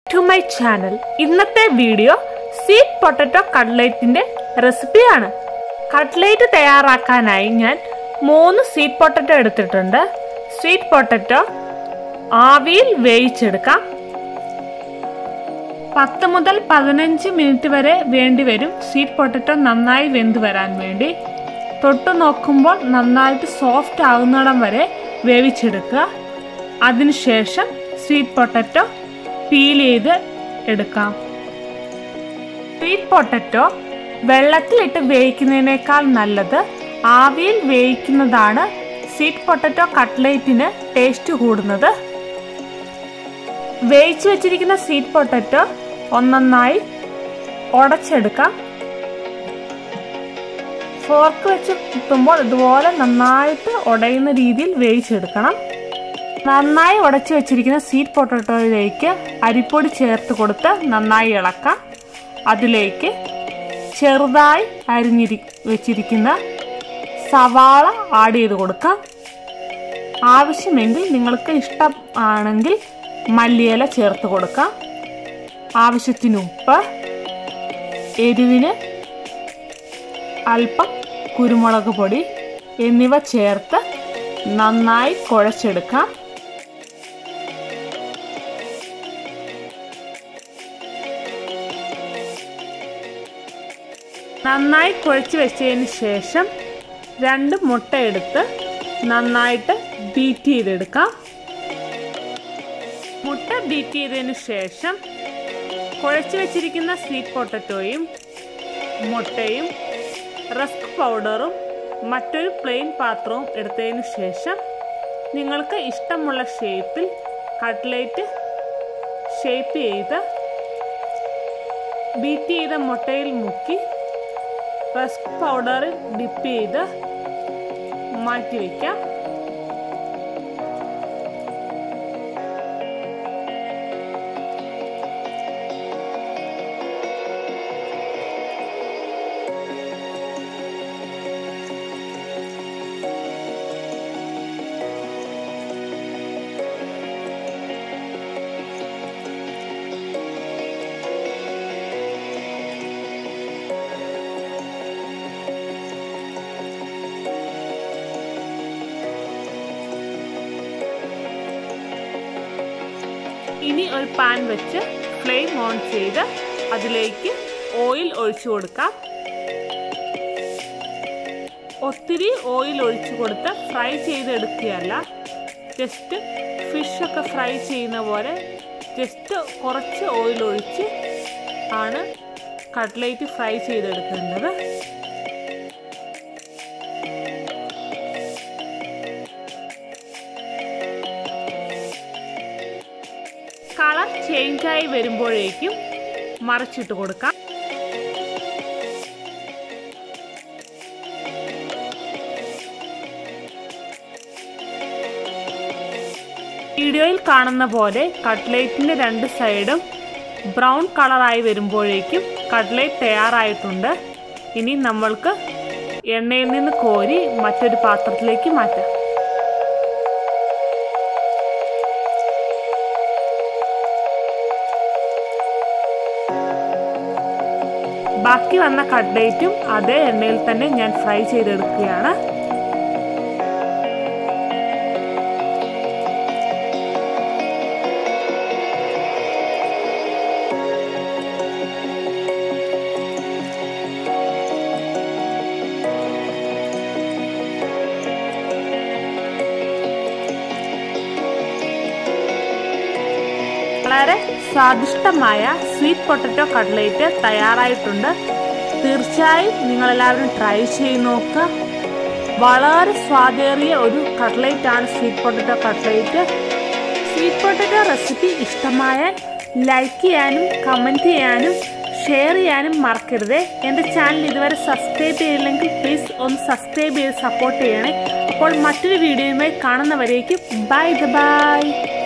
to my channel ഇന്നത്തെ video sweet potato കട്ട്ലേറ്റിന്റെ റെസിപ്പിയാണ് കട്ട്ലേറ്റ് തയ്യാറാക്കാനായി ഞാൻ മൂന്ന് സ്വീറ്റ് പൊട്ടറ്റോ എടുത്തിട്ടുണ്ട് സ്വീറ്റ് പൊട്ടറ്റോ ആവിയിൽ വേവിച്ചെടുക്കാം പത്ത് മുതൽ പതിനഞ്ച് മിനിറ്റ് വരെ വേണ്ടിവരും സ്വീറ്റ് പൊട്ടറ്റോ നന്നായി വെന്ത് വരാൻ വേണ്ടി തൊട്ട് നോക്കുമ്പോൾ നന്നായിട്ട് സോഫ്റ്റ് ആകുന്നിടം വരെ വേവിച്ചെടുക്കുക അതിനുശേഷം സ്വീറ്റ് പൊട്ടറ്റോ പീൽ ചെയ്ത് എടുക്കാം സ്വീറ്റ് പൊട്ടറ്റോ വെള്ളത്തിലിട്ട് വേവിക്കുന്നതിനേക്കാൾ നല്ലത് ആവിയിൽ വേവിക്കുന്നതാണ് സ്വീറ്റ് പൊട്ടറ്റോ കട്ട്ലേറ്റിന് ടേസ്റ്റ് കൂടുന്നത് വേവിച്ചു വെച്ചിരിക്കുന്ന സ്വീറ്റ് പൊട്ടറ്റോ ഒന്നൊന്നായി ഉടച്ചെടുക്കാം ഫോർക്ക് വെച്ച് കുത്തുമ്പോൾ ഇതുപോലെ നന്നായിട്ട് ഉടയുന്ന രീതിയിൽ വേവിച്ചെടുക്കണം നന്നായി ഉടച്ചു വെച്ചിരിക്കുന്ന സ്വീറ്റ് പൊട്ടറ്റോയിലേക്ക് അരിപ്പൊടി ചേർത്ത് കൊടുത്ത് നന്നായി ഇളക്കാം അതിലേക്ക് ചെറുതായി അരിഞ്ഞിരി വെച്ചിരിക്കുന്ന സവാള ആഡ് ചെയ്ത് കൊടുക്കാം ആവശ്യമെങ്കിൽ നിങ്ങൾക്ക് ഇഷ്ടം ആണെങ്കിൽ മല്ലിയില ചേർത്ത് കൊടുക്കാം ആവശ്യത്തിന് ഉപ്പ് എരിവിന് അല്പം കുരുമുളക് പൊടി എന്നിവ ചേർത്ത് നന്നായി കുഴച്ചെടുക്കാം നന്നായി കുഴച്ച് വെച്ചതിന് ശേഷം രണ്ട് മുട്ട എടുത്ത് നന്നായിട്ട് ബീറ്റ് ചെയ്തെടുക്കാം മുട്ട ബീറ്റ് ചെയ്തതിന് ശേഷം കുഴച്ച് വെച്ചിരിക്കുന്ന സ്വീറ്റ് പൊട്ടറ്റോയും മുട്ടയും റസ്ക് പൗഡറും മറ്റൊരു പ്ലെയിൻ പാത്രവും എടുത്തതിന് ശേഷം നിങ്ങൾക്ക് ഇഷ്ടമുള്ള ഷേപ്പിൽ കട്ട്ലേറ്റ് ഷേപ്പ് ചെയ്ത് ബീറ്റ് ചെയ്ത മുട്ടയിൽ മുക്കി റസ്ക് പൗഡറിൽ ഡിപ്പ് ചെയ്ത് മാറ്റി വയ്ക്കാം ഇനി ഒരു പാൻ വെച്ച് ഫ്ലെയിം ഓൺ ചെയ്ത് അതിലേക്ക് ഓയിൽ ഒഴിച്ചു കൊടുക്കാം ഒത്തിരി ഓയിൽ ഒഴിച്ചു കൊടുത്ത് ഫ്രൈ ചെയ്തെടുക്കുകയല്ല ജസ്റ്റ് ഫിഷൊക്കെ ഫ്രൈ ചെയ്യുന്ന പോലെ ജസ്റ്റ് കുറച്ച് ഓയിൽ ഒഴിച്ച് ആണ് കട്ട്ലേറ്റ് ഫ്രൈ ചെയ്തെടുക്കേണ്ടത് കളർ ചേഞ്ചായി വരുമ്പോഴേക്കും മറച്ചിട്ട് കൊടുക്കാം വീഡിയോയിൽ കാണുന്ന പോലെ കട്ട്ലേറ്റിന്റെ രണ്ട് സൈഡും ബ്രൗൺ കളറായി വരുമ്പോഴേക്കും കട്ട്ലേറ്റ് തയ്യാറായിട്ടുണ്ട് ഇനി നമ്മൾക്ക് എണ്ണയിൽ നിന്ന് കോരി മറ്റൊരു പാത്രത്തിലേക്ക് മാറ്റാം ബാക്കി വന്ന കട്ട്ലേറ്റും അതേ എണ്ണയിൽ തന്നെ ഞാൻ ഫ്രൈ ചെയ്തെടുക്കുകയാണ് വളരെ സ്വാദിഷ്ടമായ സ്വീറ്റ് പൊട്ടറ്റോ കട്ട്ലേറ്റ് തയ്യാറായിട്ടുണ്ട് തീർച്ചയായും നിങ്ങളെല്ലാവരും ട്രൈ ചെയ്ത് നോക്കുക വളരെ സ്വാദേറിയ ഒരു കട്ട്ലേറ്റ് ആണ് sweet potato cutlet sweet potato recipe ഇഷ്ടമായാൽ ലൈക്ക് ചെയ്യാനും കമൻറ്റ് ചെയ്യാനും ഷെയർ ചെയ്യാനും മറക്കരുത് എൻ്റെ ചാനൽ ഇതുവരെ സബ്സ്ക്രൈബ് ചെയ്തില്ലെങ്കിൽ പ്ലീസ് ഒന്ന് സബ്സ്ക്രൈബ് ചെയ്ത് സപ്പോർട്ട് ചെയ്യണേ അപ്പോൾ മറ്റൊരു വീഡിയോയുമായി കാണുന്നവരേക്കും ബൈ ബൈ